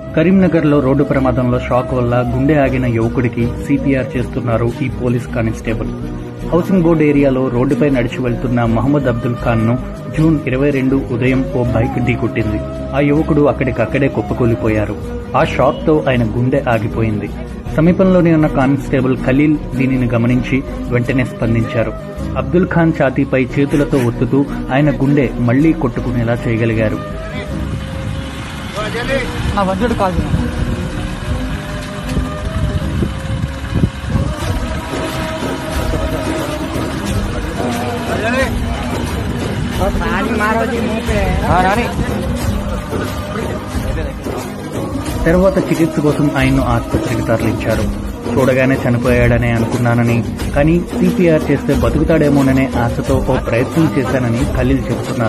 కరీంనగర్లో రోడ్డు ప్రమాదంలో షాక్ వల్ల గుండె ఆగిన యువకుడికి సిపిఆర్ చేస్తున్నారు ఈ పోలీస్ కానిస్టేబుల్ హౌసింగ్ బోర్డు ఏరియాలో రోడ్డుపై నడిచి వెళ్తున్న మహమ్మద్ అబ్దుల్ ఖాన్ ను జూన్ ఇరవై రెండు ఉదయం ఓ బైక్ ఢీకొట్టింది ఆ యువకుడు అక్కడికక్కడే కుప్పకూలిపోయారు ఆ షాక్ తో ఆయన గుండె ఆగిపోయింది సమీపంలోనే ఉన్న కానిస్టేబుల్ ఖలీల్ దీనిని గమనించి వెంటనే స్పందించారు అబ్దుల్ ఖాన్ ఛాతీపై చేతులతో ఒత్తుతూ ఆయన గుండె మళ్లీ కొట్టుకునేలా చేయగలిగారు నా వజ్రుడు కాదు రాని తర్వాత చికిత్స కోసం ఆయన్ను ఆసుపత్రికి తరలించారు చూడగానే చనిపోయాడనే అనుకున్నానని కానీ సిపిఆర్ చేస్తే బతుకుతాడేమోననే ఆశతో ఓ ప్రయత్నం చేశానని ఖలీల్ చెబుతున్నారు